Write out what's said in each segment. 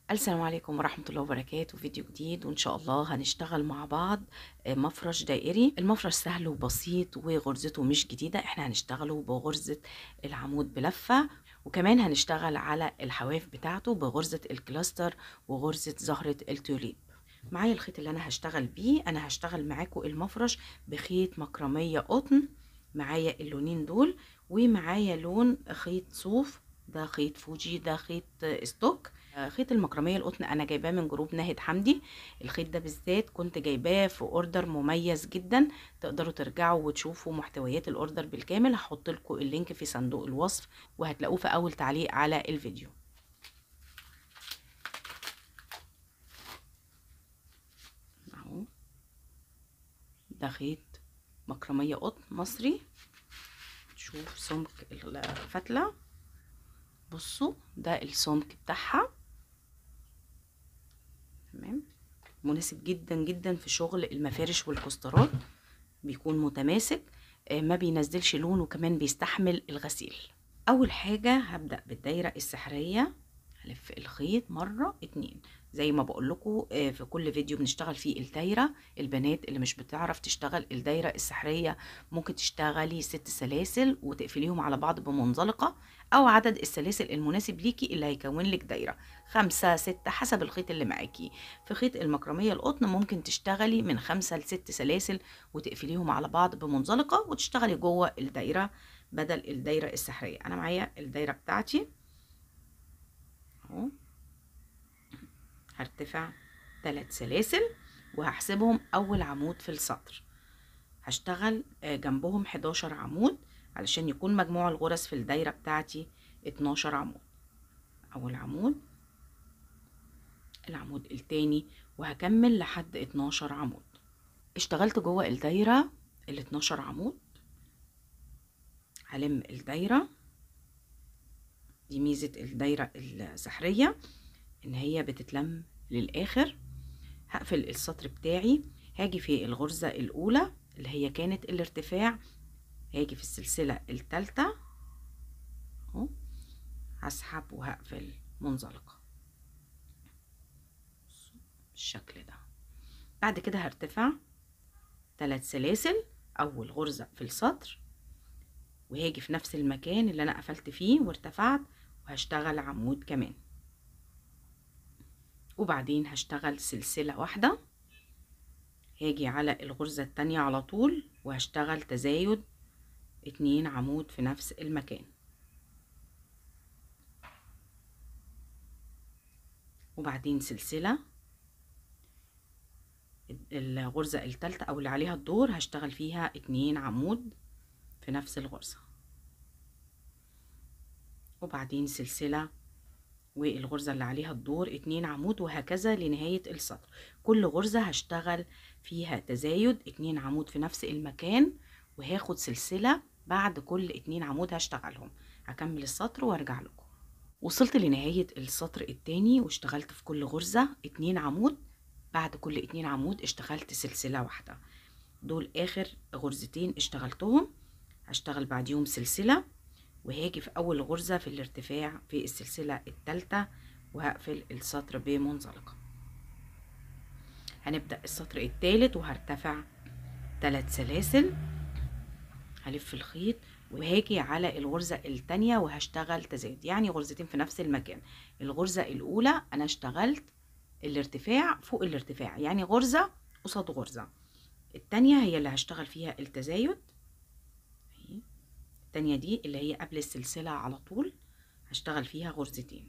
السلام عليكم ورحمة الله وبركاته فيديو جديد وإن شاء الله هنشتغل مع بعض مفرش دائري المفرش سهل وبسيط وغرزته مش جديدة احنا هنشتغله بغرزة العمود بلفة وكمان هنشتغل على الحواف بتاعته بغرزة الكلاستر وغرزة زهرة التوليب معايا الخيط اللي انا هشتغل بيه انا هشتغل معاكم المفرش بخيط مكرمية قطن معايا اللونين دول ومعايا لون خيط صوف ده خيط فوجي ده خيط ستوك خيط المكرميه القطن انا جايباه من جروب ناهد حمدي الخيط ده بالذات كنت جايباه في اوردر مميز جدا تقدروا ترجعوا وتشوفوا محتويات الاوردر بالكامل هحط لكم اللينك في صندوق الوصف وهتلاقوه في اول تعليق على الفيديو اهو ده خيط مكرميه قطن مصري شوف سمك الفتله بصوا ده السمك بتاعها تمام مناسب جدا جدا في شغل المفارش والكسترات بيكون متماسك ما بينزلش لون وكمان بيستحمل الغسيل اول حاجه هبدا بالدايره السحريه هلف الخيط مره اتنين زي ما بقول لكم في كل فيديو بنشتغل فيه الدايره البنات اللي مش بتعرف تشتغل الدايره السحريه ممكن تشتغلي ست سلاسل وتقفليهم على بعض بمنزلقه او عدد السلاسل المناسب ليكي اللي هيكون لك دايره خمسة ستة حسب الخيط اللي معاكي في خيط المكرميه القطن ممكن تشتغلي من خمسة لست سلاسل وتقفليهم على بعض بمنزلقه وتشتغلي جوه الدايره بدل الدايره السحريه انا معايا الدايره بتاعتي اهو هرتفع ثلاث سلاسل وهحسبهم اول عمود في السطر هشتغل جنبهم 11 عمود علشان يكون مجموع الغرز في الدايره بتاعتي 12 عمود اول عمود العمود التاني وهكمل لحد 12 عمود اشتغلت جوه الدايره ال 12 عمود هلم الدايره دي ميزه الدايره السحريه ان هي بتتلم للاخر هقفل السطر بتاعي هاجي في الغرزة الاولى اللي هي كانت الارتفاع هاجي في السلسلة التالتة اهو هسحب وهقفل منزلقة بالشكل ده بعد كده هرتفع ثلاث سلاسل اول غرزة في السطر وهاجي في نفس المكان اللي انا قفلت فيه وارتفعت وهشتغل عمود كمان وبعدين هشتغل سلسلة واحدة هاجي على الغرزة التانية على طول وهشتغل تزايد اتنين عمود في نفس المكان وبعدين سلسلة الغرزة التالتة او اللي عليها الدور هشتغل فيها اتنين عمود في نفس الغرزة وبعدين سلسلة والغرزة اللي عليها الدور اتنين عمود وهكذا لنهاية السطر كل غرزة هشتغل فيها تزايد اتنين عمود في نفس المكان وهاخد سلسلة بعد كل اتنين عمود هشتغلهم هكمل السطر وارجع لكم وصلت لنهاية السطر التاني واشتغلت في كل غرزة اتنين عمود بعد كل اتنين عمود اشتغلت سلسلة واحدة دول اخر غرزتين اشتغلتهم هشتغل بعديهم سلسلة وهاجي في اول غرزة في الارتفاع في السلسلة التالتة وهقفل السطر بمنزلقة هنبدأ السطر التالت وهرتفع ثلاث سلاسل هلف الخيط وهاجي على الغرزة التانية وهشتغل تزايد يعني غرزتين في نفس المكان الغرزة الأولى أنا اشتغلت الارتفاع فوق الارتفاع يعني غرزة قصاد غرزة التانية هي اللي هشتغل فيها التزايد التانية دي اللي هي قبل السلسلة على طول هشتغل فيها غرزتين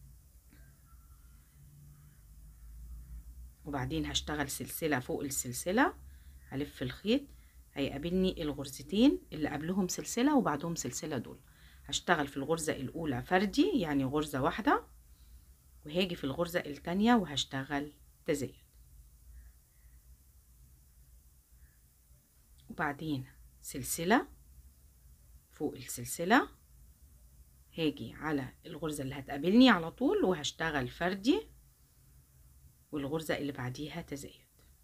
وبعدين هشتغل سلسلة فوق السلسلة هلف الخيط هيقابلني الغرزتين اللي قبلهم سلسلة وبعدهم سلسلة دول هشتغل في الغرزة الأولى فردي يعني غرزة واحدة وهاجي في الغرزة التانية وهشتغل تزايد وبعدين سلسلة فوق السلسلة هاجي على الغرزة اللي هتقابلني على طول وهشتغل فردي والغرزة اللي بعديها تزايد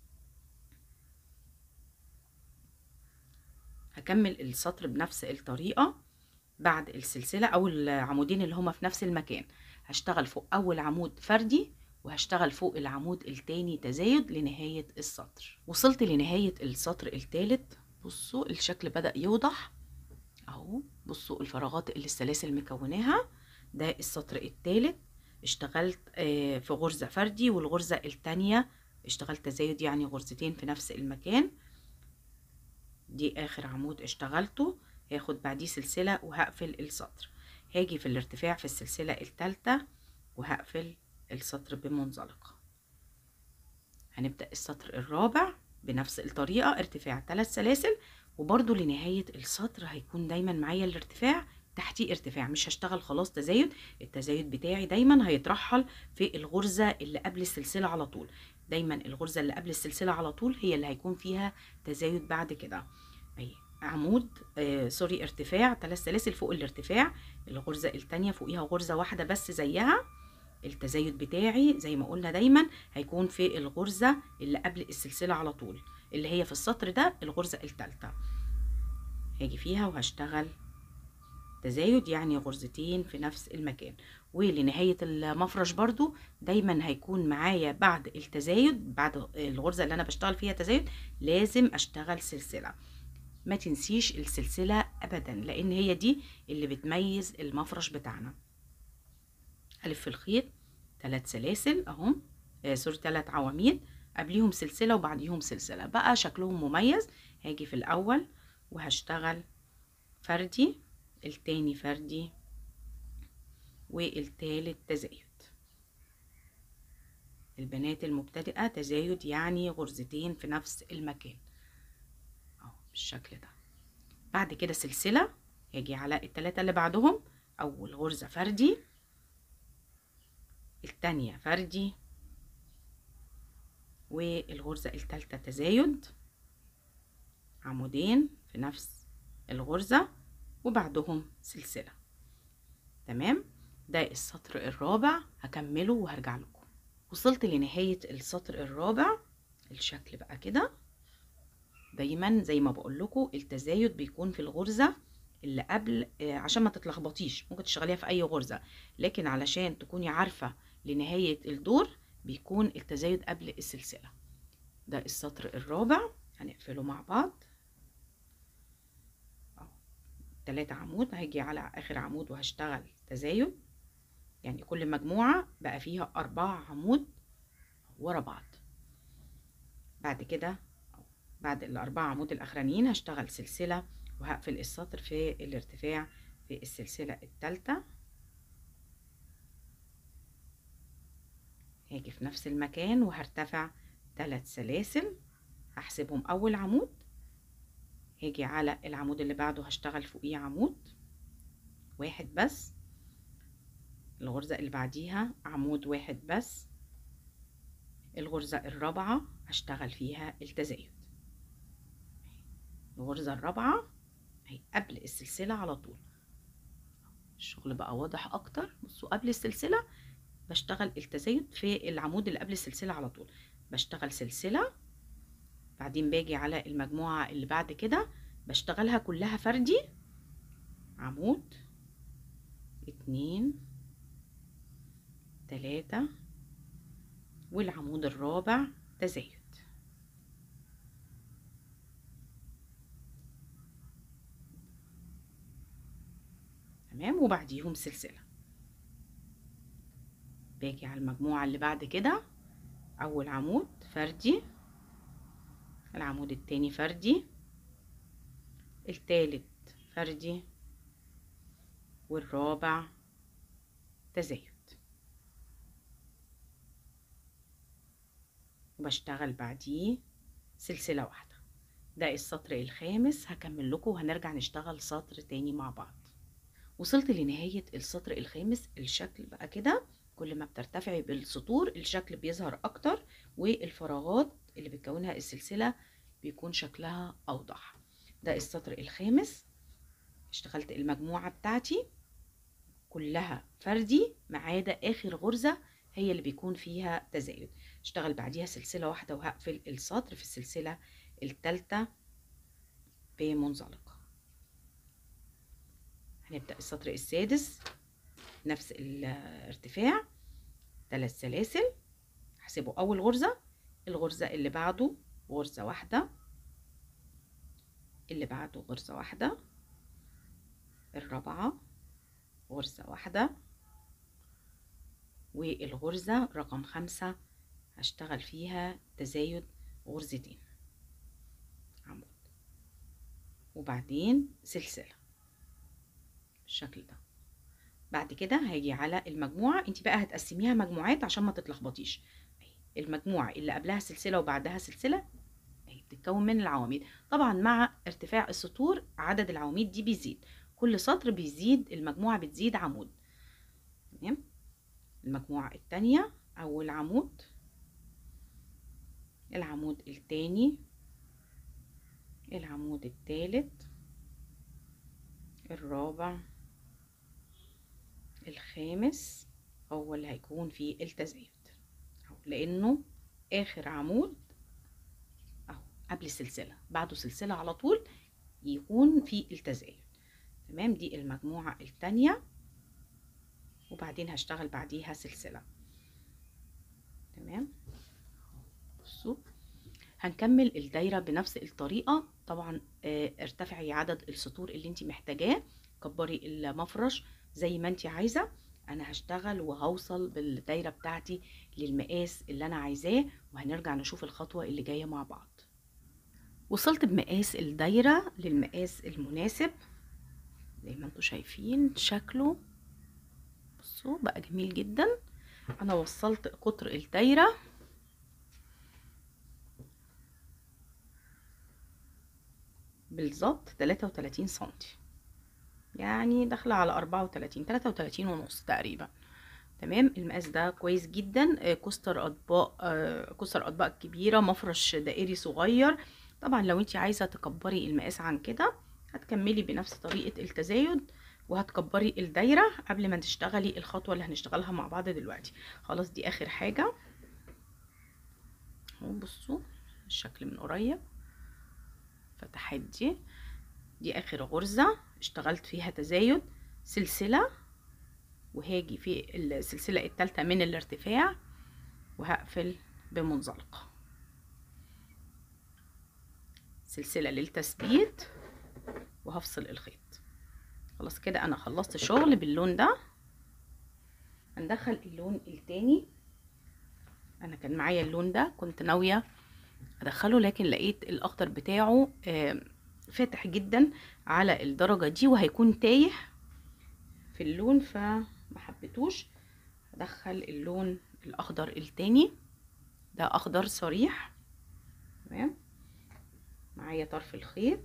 هكمل السطر بنفس الطريقة بعد السلسلة او العمودين اللي هما في نفس المكان هشتغل فوق اول عمود فردي وهشتغل فوق العمود التاني تزايد لنهاية السطر وصلت لنهاية السطر التالت بصوا الشكل بدأ يوضح اهو بصوا الفراغات اللي السلاسل مكوناها ده السطر التالت اشتغلت آه، في غرزة فردي والغرزة التانية اشتغلت تزايد يعني غرزتين في نفس المكان دي اخر عمود اشتغلته هاخد بعديه سلسلة وهقفل السطر هاجي في الارتفاع في السلسلة التالتة وهقفل السطر بمنزلقة هنبدأ السطر الرابع بنفس الطريقة ارتفاع ثلاث سلاسل وبرضو لنهاية السطر هيكون دايما معايا الارتفاع تحتيه ارتفاع مش هشتغل خلاص تزايد التزايد بتاعي دايما هيترحل في الغرزة اللي قبل السلسلة على طول دايما الغرزة اللي قبل السلسلة على طول هي اللي هيكون فيها تزايد بعد كده اهي عمود آه سوري ارتفاع ثلاث سلاسل فوق الارتفاع الغرزة التانية فوقيها غرزة واحدة بس زيها التزايد بتاعي زي ما قلنا دايما هيكون في الغرزة اللي قبل السلسلة على طول اللي هي في السطر ده الغرزة التالتة هاجي فيها وهشتغل تزايد يعني غرزتين في نفس المكان ولنهاية المفرش برضو دايما هيكون معايا بعد التزايد بعد الغرزة اللي انا بشتغل فيها تزايد لازم اشتغل سلسلة ما تنسيش السلسلة ابدا لان هي دي اللي بتميز المفرش بتاعنا الف الخيط ثلاث سلاسل اهم آه سوري ثلاث عواميد قبليهم سلسلة وبعديهم سلسلة بقى شكلهم مميز هاجي في الاول وهشتغل فردي التاني فردي والتالت تزايد البنات المبتدئة تزايد يعني غرزتين في نفس المكان اهو بالشكل ده بعد كده سلسلة هاجي على التلاتة اللي بعدهم اول غرزة فردي التانية فردي والغرزة التالتة تزايد عمودين في نفس الغرزة وبعدهم سلسلة تمام ده السطر الرابع هكمله وهرجع لكم وصلت لنهاية السطر الرابع الشكل بقى كده دايما زي ما بقول لكم التزايد بيكون في الغرزة اللي قبل عشان ما تتلخبطيش ممكن تشتغليها في اي غرزة لكن علشان تكوني عارفة لنهاية الدور بيكون التزايد قبل السلسلة ده السطر الرابع هنقفله مع بعض تلاتة عمود هاجي على اخر عمود وهشتغل تزايد يعني كل مجموعة بقى فيها اربعة عمود ورا بعض بعد كده بعد الاربعة عمود الاخرانيين هشتغل سلسلة وهقفل السطر في الارتفاع في السلسلة التالتة هاجي في نفس المكان وهرتفع ثلاث سلاسل هحسبهم اول عمود هاجي على العمود اللي بعده هشتغل فوقيه عمود واحد بس الغرزة اللي بعديها عمود واحد بس الغرزة الرابعة هشتغل فيها التزايد الغرزة الرابعة اهي قبل السلسلة على طول الشغل بقى واضح اكتر بصوا قبل السلسلة بشتغل التزايد في العمود اللي قبل السلسلة على طول بشتغل سلسلة بعدين باجي على المجموعة اللي بعد كده بشتغلها كلها فردي عمود اتنين تلاتة والعمود الرابع تزايد تمام وبعديهم سلسلة باجي على المجموعة اللي بعد كده أول عمود فردي العمود التاني فردي التالت فردي والرابع تزايد وبشتغل بعديه سلسلة واحدة ده السطر الخامس هكمل لكم وهنرجع نشتغل سطر تاني مع بعض وصلت لنهاية السطر الخامس الشكل بقى كده كل ما بترتفعي بالسطور الشكل بيظهر اكتر والفراغات اللي بتكونها السلسلة بيكون شكلها اوضح ده السطر الخامس اشتغلت المجموعة بتاعتي كلها فردي ما عدا اخر غرزة هي اللي بيكون فيها تزايد اشتغل بعديها سلسلة واحدة وهقفل السطر في السلسلة التالتة بمنزلقة هنبدأ السطر السادس نفس الارتفاع ثلاث سلاسل هحسبه اول غرزة الغرزة اللي بعده غرزة واحدة اللي بعده غرزة واحدة الرابعة غرزة واحدة والغرزة رقم خمسة هشتغل فيها تزايد غرزتين عمود وبعدين سلسلة بالشكل ده بعد كده هاجي على المجموعة انت بقى هتقسميها مجموعات عشان ما تتلخبطيش المجموعة اللي قبلها سلسلة وبعدها سلسلة اهي بتتكون من العواميد طبعا مع ارتفاع السطور عدد العواميد دي بيزيد كل سطر بيزيد المجموعة بتزيد عمود تمام المجموعة التانية أول عمود العمود التاني العمود التالت الرابع الخامس هو اللي هيكون فيه التزايد أهو لأنه آخر عمود أهو قبل السلسلة بعده سلسلة على طول يكون فيه التزايد تمام دي المجموعة التانية وبعدين هشتغل بعديها سلسلة تمام بصوا هنكمل الدايرة بنفس الطريقة طبعا اه ارتفعي عدد السطور اللي انت محتاجاه كبري المفرش زي ما انت عايزة انا هشتغل وهوصل بالدايرة بتاعتي للمقاس اللي انا عايزاه وهنرجع نشوف الخطوة اللي جاية مع بعض وصلت بمقاس الدايرة للمقاس المناسب زي ما انتوا شايفين شكله بصوا بقى جميل جدا انا وصلت قطر الدايره بالظبط 33 سنتي يعني داخله على 34 33 ونص تقريبا تمام المقاس ده كويس جدا كوستر اطباق كوستر اطباق كبيره مفرش دائري صغير طبعا لو انت عايزه تكبري المقاس عن كده هتكملي بنفس طريقه التزايد وهتكبري الدايرة قبل ما تشتغلي الخطوة اللي هنشتغلها مع بعض دلوقتي خلاص دي اخر حاجة اهو بصوا الشكل من قريب فتحات دي دي اخر غرزة اشتغلت فيها تزايد سلسلة وهاجي في السلسلة التالتة من الارتفاع وهقفل بمنزلقة سلسلة للتثبيت وهفصل الخيط خلاص كده انا خلصت شغل باللون ده هندخل اللون التاني انا كان معايا اللون ده كنت ناوية ادخله لكن لقيت الاخضر بتاعه فاتح جدا على الدرجة دي وهيكون تايه في اللون فما حبيتوش ادخل اللون الاخضر التاني ده اخضر صريح تمام معايا طرف الخيط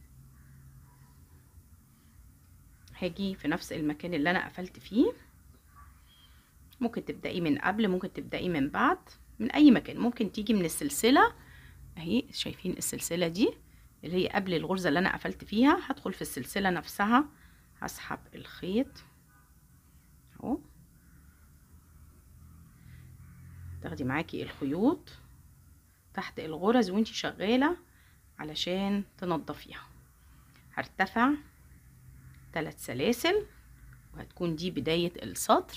هاجي في نفس المكان اللي انا قفلت فيه ممكن تبدأي من قبل ممكن تبدأي من بعد من اي مكان ممكن تيجي من السلسلة اهي شايفين السلسلة دي اللي هي قبل الغرزة اللي انا قفلت فيها هدخل في السلسلة نفسها هسحب الخيط اهو تاخدي معاكي الخيوط تحت الغرز وانتي شغالة علشان تنضفيها هرتفع ثلاث سلاسل وهتكون دي بداية السطر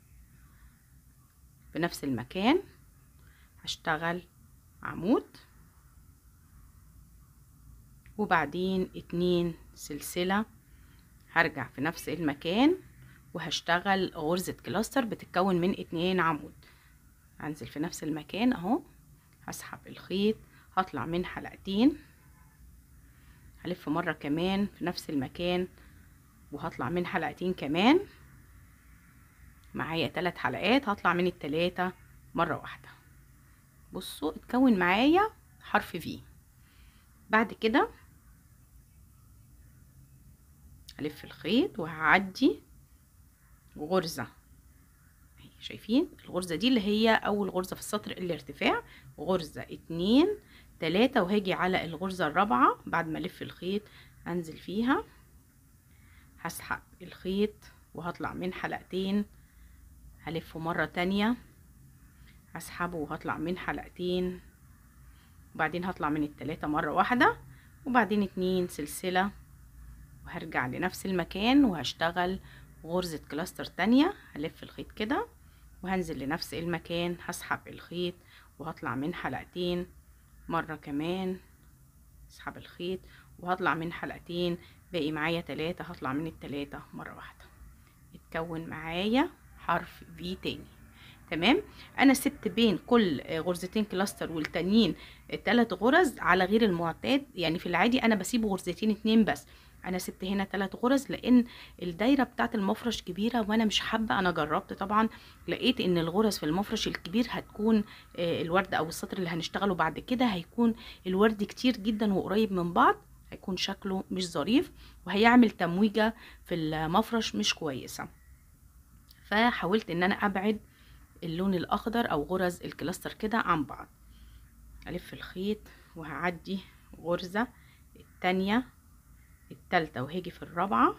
بنفس المكان هشتغل عمود وبعدين اتنين سلسلة هرجع في نفس المكان وهشتغل غرزة كلاستر بتتكون من اتنين عمود هنزل في نفس المكان اهو هسحب الخيط هطلع من حلقتين هلف مرة كمان في نفس المكان وهطلع من حلقتين كمان معايا تلات حلقات هطلع من التلاتة مرة واحدة بصوا اتكون معايا حرف في بعد كده هلف الخيط وهعدي غرزة شايفين الغرزة دي اللي هي اول غرزة في السطر الارتفاع غرزة اتنين تلاتة وهاجي على الغرزة الرابعة بعد ما الف الخيط انزل فيها هسحب الخيط وهطلع من حلقتين هلفه مرة تانية هسحبه وهطلع من حلقتين وبعدين هطلع من التلاتة مرة واحدة وبعدين اتنين سلسلة وهرجع لنفس المكان وهشتغل غرزة كلاستر تانية هلف الخيط كده وهنزل لنفس المكان هسحب الخيط وهطلع من حلقتين مرة كمان اسحب الخيط وهطلع من حلقتين باقي معايا تلاتة هطلع من التلاتة مرة واحدة اتكون معايا حرف في تاني تمام انا سبت بين كل غرزتين كلاستر والتانيين تلات غرز على غير المعتاد يعني في العادي انا بسيب غرزتين اتنين بس انا سبت هنا تلات غرز لان الدايره بتاعه المفرش كبيره وانا مش حابه انا جربت طبعا لقيت ان الغرز في المفرش الكبير هتكون الورد او السطر اللي هنشتغله بعد كده هيكون الورد كتير جدا وقريب من بعض هيكون شكله مش ظريف وهيعمل تمويجه في المفرش مش كويسه فحاولت ان انا ابعد اللون الاخضر او غرز الكلاستر كده عن بعض الف الخيط وهعدي غرزه التانية التالتة وهاجي في الرابعة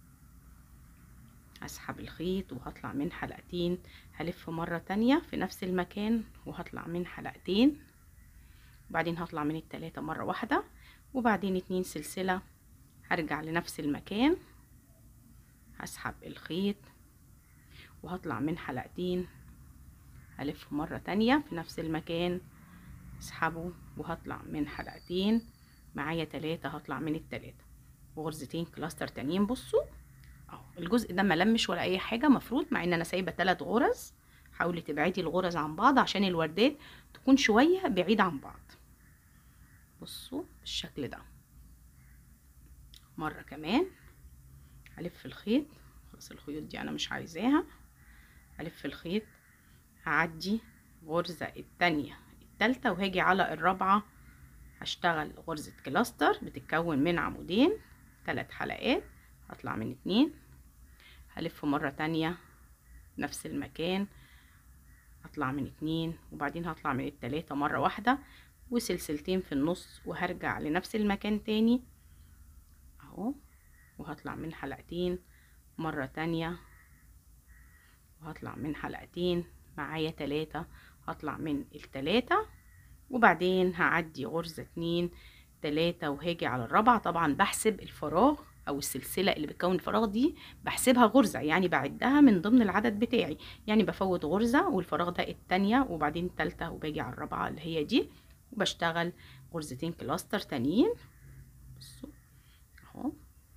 هسحب الخيط وهطلع من حلقتين هلف مرة تانية في نفس المكان وهطلع من حلقتين وبعدين هطلع من التلاتة مرة واحدة وبعدين اتنين سلسلة هرجع لنفس المكان هسحب الخيط وهطلع من حلقتين هلف مرة تانية في نفس المكان اسحبه وهطلع من حلقتين معايا تلاتة هطلع من التلاتة وغرزتين كلاستر تانيين بصوا اهو الجزء ده ملمش ولا اي حاجه مفروض مع ان انا سايبه تلات غرز حاولي تبعدي الغرز عن بعض عشان الوردات تكون شويه بعيده عن بعض بصوا بالشكل ده مره كمان هلف الخيط خلاص الخيوط دي انا مش عايزاها هلف الخيط هعدي غرزه التانية التالتة وهاجي على الرابعه هشتغل غرزه كلاستر بتتكون من عمودين ثلاث حلقات هطلع من اتنين هلف مرة تانية نفس المكان هطلع من اتنين وبعدين هطلع من التلاتة مرة واحدة وسلسلتين في النص وهرجع لنفس المكان تاني اهو وهطلع من حلقتين مرة تانية وهطلع من حلقتين معايا تلاتة هطلع من التلاتة وبعدين هعدي غرزة اتنين تلاتة وهاجي على الرابعة طبعا بحسب الفراغ او السلسلة اللي بتكون الفراغ دي بحسبها غرزة يعني بعدها من ضمن العدد بتاعي يعني بفوت غرزة والفراغ ده التانية وبعدين التالتة وباجي على الرابعة اللي هي دي وبشتغل غرزتين كلاستر تانيين بصوا اهو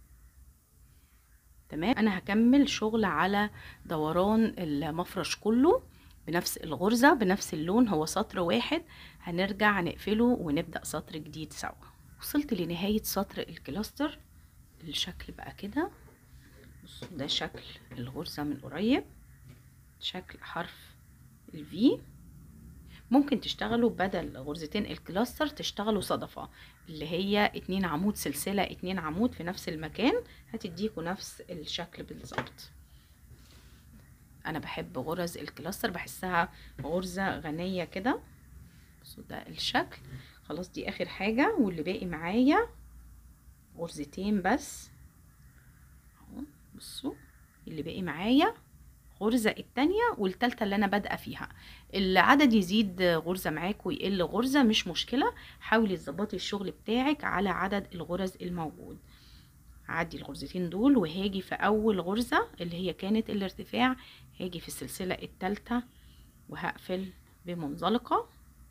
تمام انا هكمل شغل على دوران المفرش كله بنفس الغرزة بنفس اللون هو سطر واحد هنرجع نقفله ونبدأ سطر جديد سوا وصلت لنهاية سطر الكلاستر الشكل بقى كده بصوا ده شكل الغرزة من قريب شكل حرف الفي ممكن تشتغلوا بدل غرزتين الكلاستر تشتغلوا صدفة اللي هي اتنين عمود سلسلة اتنين عمود في نفس المكان هتديكوا نفس الشكل بالظبط انا بحب غرز الكلاستر بحسها غرزة غنية كده بصوا ده الشكل خلاص دي اخر حاجة واللي باقي معايا غرزتين بس اهو بصوا اللي باقي معايا غرزة التانية والتالتة اللي انا بادئة فيها العدد يزيد غرزة معاك ويقل غرزة مش مشكلة حاولي تظبطي الشغل بتاعك على عدد الغرز الموجود هعدي الغرزتين دول وهاجي في اول غرزة اللي هي كانت الارتفاع هاجي في السلسلة التالتة وهقفل بمنزلقة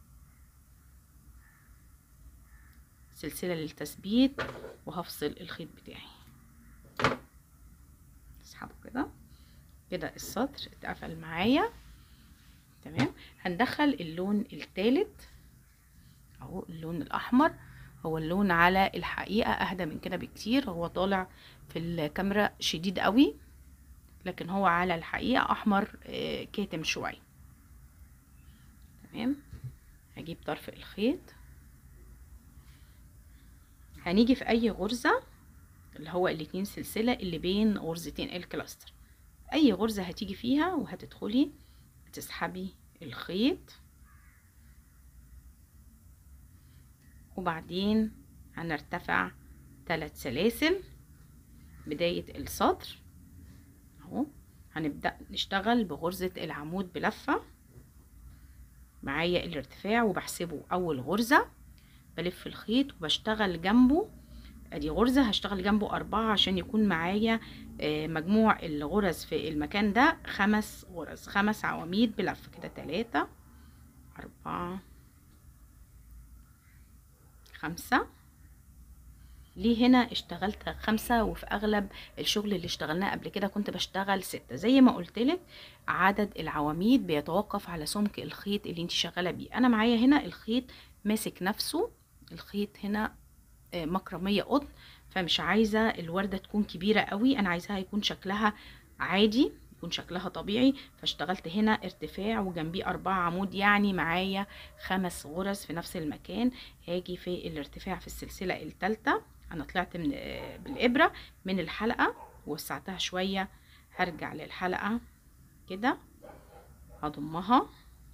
سلسلة للتثبيت وهفصل الخيط بتاعي اسحبه كده كده السطر اتقفل معايا تمام هندخل اللون التالت اهو اللون الاحمر هو اللون على الحقيقة اهدى من كده بكتير هو طالع في الكاميرا شديد قوي لكن هو على الحقيقة احمر كاتم شوية تمام هجيب طرف الخيط هنيجي في اي غرزة اللي هو الاتنين سلسلة اللي بين غرزتين الكلاستر اي غرزة هتيجي فيها وهتدخلي تسحبي الخيط وبعدين هنرتفع ثلاث سلاسل بداية السطر اهو هنبدأ نشتغل بغرزة العمود بلفة معايا الارتفاع وبحسبه اول غرزة بلف الخيط وبشتغل جنبه ادي غرزة هشتغل جنبه اربعة عشان يكون معايا آه، مجموع الغرز في المكان ده خمس غرز خمس عواميد بلفة كده تلاتة اربعة خمسة ليه هنا اشتغلت خمسة وفي اغلب الشغل اللي اشتغلناه قبل كده كنت بشتغل ستة زي ما قلتلك عدد العواميد بيتوقف على سمك الخيط اللي انت شغالة بيه انا معايا هنا الخيط ماسك نفسه الخيط هنا آه، مكرمية قطن فمش عايزة الوردة تكون كبيرة قوي انا عايزاها يكون شكلها عادي يكون شكلها طبيعي فاشتغلت هنا ارتفاع وجنبيه أربعة عمود يعني معايا خمس غرز في نفس المكان هاجي في الارتفاع في السلسلة التالتة أنا طلعت من آه، بالإبرة من الحلقة وسعتها شوية هرجع للحلقة كده هضمها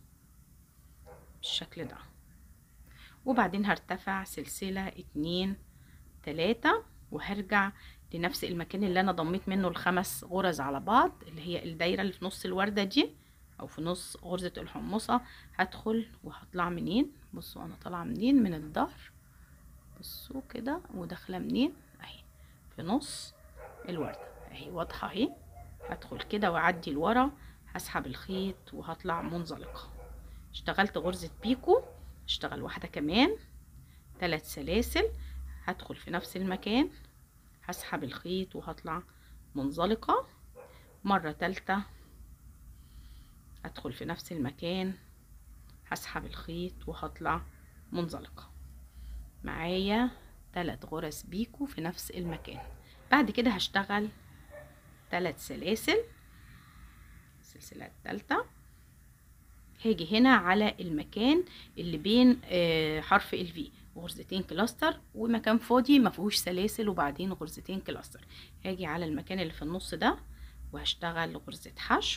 بالشكل ده وبعدين هرتفع سلسلة اتنين تلاتة وهرجع لنفس المكان اللي انا ضميت منه الخمس غرز على بعض اللي هي الدايرة اللي في نص الوردة دي او في نص غرزة الحمصة هدخل وهطلع منين بصوا انا طالعة منين من الظهر بصوا كده وداخلة منين اهي في نص الوردة اهي واضحة اهي هدخل كده واعدي لورا هسحب الخيط وهطلع منزلقة اشتغلت غرزة بيكو اشتغل واحدة كمان ثلاث سلاسل هدخل في نفس المكان هسحب الخيط وهطلع منزلقة مرة تالتة ادخل في نفس المكان هسحب الخيط وهطلع منزلقة معايا تلات غرز بيكو في نفس المكان بعد كده هشتغل تلات سلاسل السلسلة التالتة هاجي هنا على المكان اللي بين آه، حرف الفي غرزتين كلاستر ومكان فاضي ما فيهوش سلاسل وبعدين غرزتين كلاستر هاجي على المكان اللي في النص ده وهشتغل غرزة حشو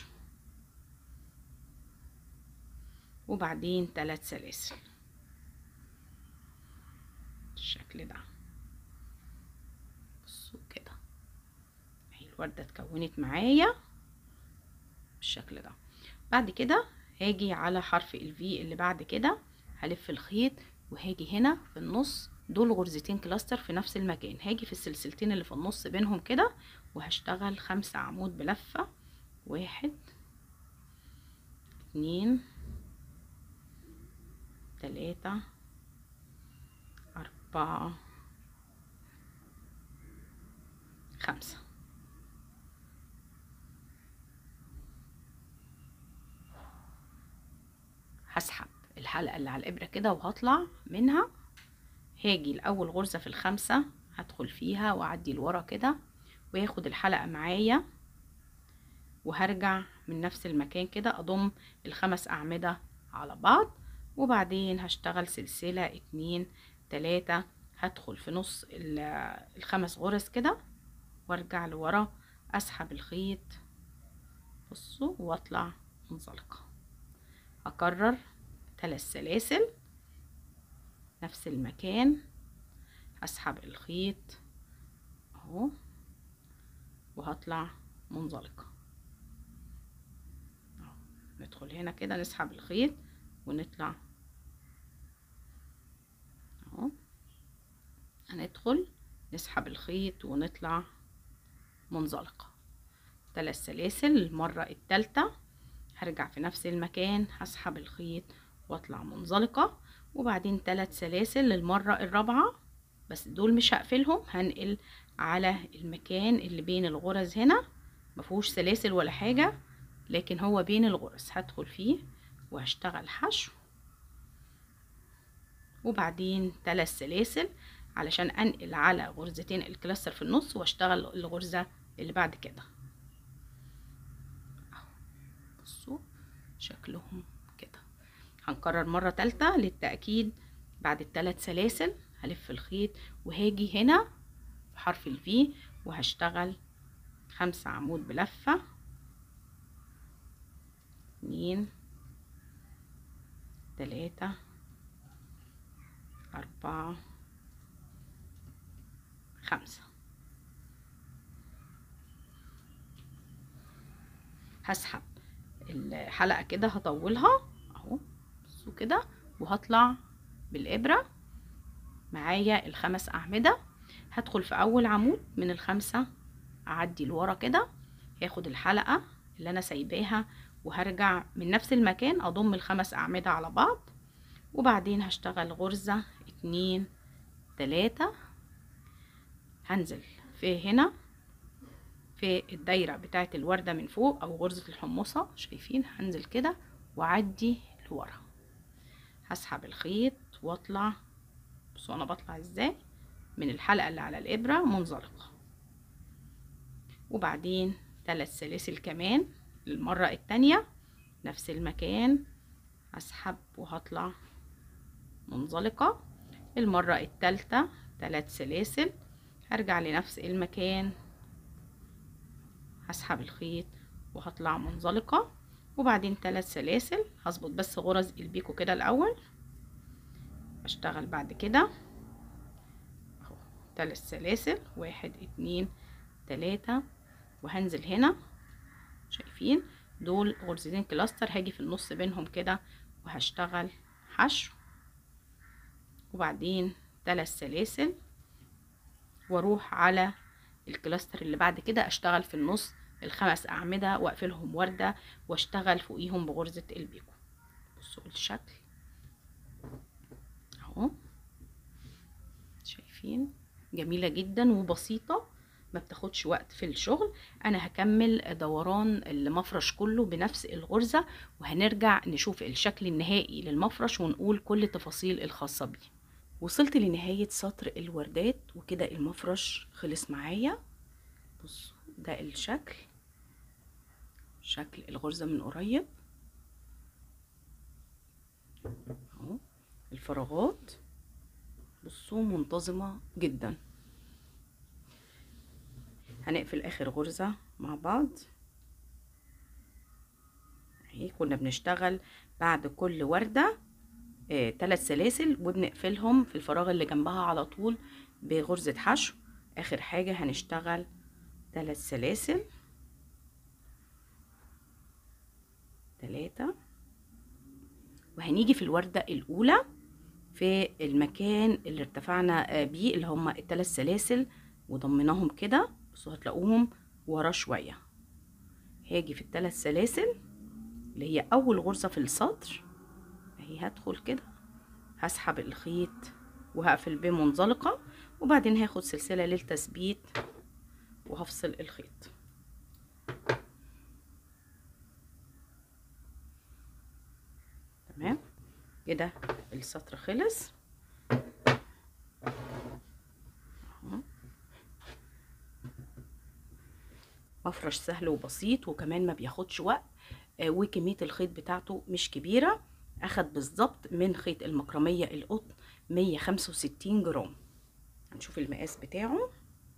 وبعدين ثلاث سلاسل بالشكل ده بصوا كده اهي الوردة اتكونت معايا بالشكل ده بعد كده هاجي على حرف الفي اللي بعد كده هلف الخيط وهاجي هنا في النص دول غرزتين كلاستر في نفس المكان هاجي في السلسلتين اللي في النص بينهم كده وهشتغل خمسة عمود بلفة واحد اتنين تلاتة أربعة خمسة هسحب الحلقة اللي على الإبرة كده وهطلع منها هاجي لأول غرزة في الخمسة هدخل فيها وأعدي لورا كده وياخد الحلقة معايا وهرجع من نفس المكان كده أضم الخمس أعمدة على بعض وبعدين هشتغل سلسلة اتنين تلاتة هدخل في نص ال- الخمس غرز كده وارجع لورا اسحب الخيط بصوا واطلع منزلقة اكرر ثلاث سلاسل نفس المكان هسحب الخيط اهو وهطلع منزلقة أهو. ندخل هنا كده نسحب الخيط ونطلع اهو هندخل نسحب الخيط ونطلع منزلقة ثلاث سلاسل المرة التالتة هرجع في نفس المكان هسحب الخيط واطلع منزلقة وبعدين ثلاث سلاسل للمرة الرابعة بس دول مش هقفلهم هنقل على المكان اللي بين الغرز هنا مفهوش سلاسل ولا حاجة لكن هو بين الغرز هدخل فيه وهشتغل حشو وبعدين ثلاث سلاسل علشان انقل على غرزتين الكلاستر في النص واشتغل الغرزة اللي بعد كده أهو. بصوا شكلهم كده هنكرر مرة تالتة للتأكيد بعد الثلاث سلاسل هلف الخيط وهاجي هنا في حرف الفي وهشتغل خمسة عمود بلفة اتنين تلاتة أربعة خمسة هسحب الحلقة كده هطولها اهو بصوا كده وهطلع بالإبرة معايا الخمس أعمدة هدخل في اول عمود من الخمسة اعدي لورا كده هاخد الحلقة اللي انا سايباها وهرجع من نفس المكان اضم الخمس اعمدة على بعض وبعدين هشتغل غرزة اتنين تلاتة هنزل في هنا في الدايرة بتاعت الوردة من فوق او غرزة الحمصة شايفين هنزل كده واعدي لورا هسحب الخيط واطلع بصوا انا بطلع ازاي من الحلقة اللي على الابرة منزلقة وبعدين ثلاث سلاسل كمان المرة التانية نفس المكان هسحب وهطلع منزلقة المرة التالتة ثلاث سلاسل هرجع لنفس المكان هسحب الخيط وهطلع منزلقة وبعدين ثلاث سلاسل هظبط بس غرز البيكو كده الاول اشتغل بعد كده اهو ثلاث سلاسل واحد اتنين تلاتة وهنزل هنا شايفين دول غرزتين كلاستر هاجي في النص بينهم كده وهشتغل حشو وبعدين ثلاث سلاسل واروح على الكلاستر اللي بعد كده اشتغل في النص الخمس اعمده واقفلهم ورده واشتغل فوقيهم بغرزه البيكو بصوا الشكل اهو شايفين جميله جدا وبسيطه ما بتاخدش وقت في الشغل انا هكمل دوران المفرش كله بنفس الغرزه وهنرجع نشوف الشكل النهائي للمفرش ونقول كل التفاصيل الخاصه بيه وصلت لنهايه سطر الوردات وكده المفرش خلص معايا بصوا ده الشكل شكل الغرزة من قريب اهو الفراغات بصوا منتظمة جدا هنقفل اخر غرزة مع بعض اهي كنا بنشتغل بعد كل وردة آه، ثلاث سلاسل وبنقفلهم في الفراغ اللي جنبها على طول بغرزة حشو اخر حاجة هنشتغل ثلاث سلاسل ثلاثة وهنيجي في الوردة الأولى في المكان اللي ارتفعنا بيه اللي هما الثلاث سلاسل وضمناهم كده بصوا هتلاقوهم ورا شوية هاجي في الثلاث سلاسل اللي هي أول غرزة في السطر اهي هدخل كده هسحب الخيط وهقفل بمنزلقة وبعدين هاخد سلسلة للتثبيت وهفصل الخيط تمام كده السطر خلص مفرش سهل وبسيط وكمان ما بياخدش وقت آه وكمية الخيط بتاعته مش كبيرة اخد بالظبط من خيط المكرمية القطن 165 جرام هنشوف المقاس بتاعه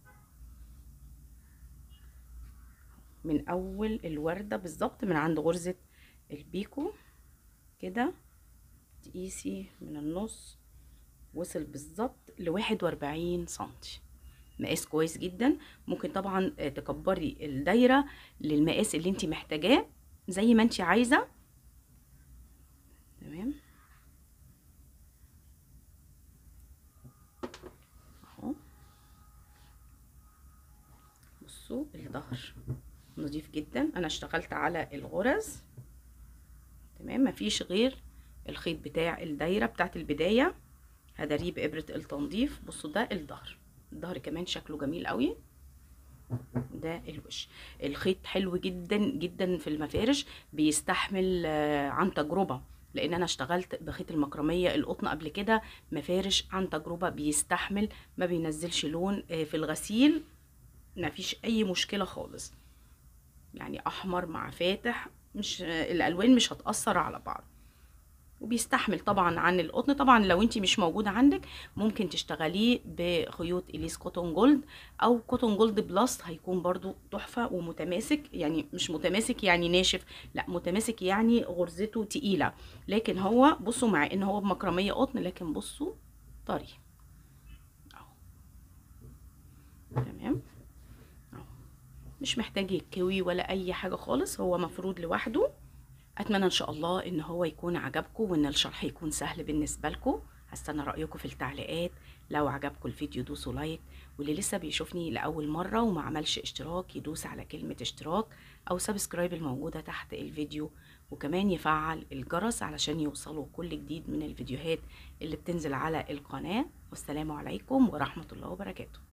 من اول الوردة بالظبط من عند غرزة البيكو كده تقيسي من النص وصل بالظبط لواحد واربعين سنتي مقاس كويس جدا ممكن طبعا تكبري الدايرة للمقاس اللي انت محتاجاه زي ما انت عايزة تمام اهو بصوا الظهر نظيف جدا انا اشتغلت على الغرز تمام مفيش غير الخيط بتاع الدايره بتاعت البدايه هداريه بابره التنظيف بصوا ده الظهر الظهر كمان شكله جميل قوي ده الوش الخيط حلو جدا جدا في المفارش بيستحمل عن تجربه لان انا اشتغلت بخيط المكرميه القطن قبل كده مفارش عن تجربه بيستحمل ما بينزلش لون في الغسيل مفيش اي مشكله خالص يعني احمر مع فاتح مش الالوان مش هتاثر على بعض وبيستحمل طبعا عن القطن طبعا لو انت مش موجوده عندك ممكن تشتغليه بخيوط اليس كوتون جولد او كوتون جولد بلس هيكون برضو تحفه ومتماسك يعني مش متماسك يعني ناشف لا متماسك يعني غرزته تقيله لكن هو بصوا مع ان هو بمكرميه قطن لكن بصوا طري اهو تمام اهو مش محتاج يتكوي ولا اي حاجه خالص هو مفروض لوحده اتمنى ان شاء الله ان هو يكون عجبكم وان الشرح يكون سهل بالنسبه لكم هستنى رأيكم في التعليقات لو عجبكم الفيديو دوسوا لايك واللي لسه بيشوفني لأول مرة وما عملش اشتراك يدوس على كلمة اشتراك أو سبسكرايب الموجودة تحت الفيديو وكمان يفعل الجرس علشان يوصلوا كل جديد من الفيديوهات اللي بتنزل على القناة والسلام عليكم ورحمة الله وبركاته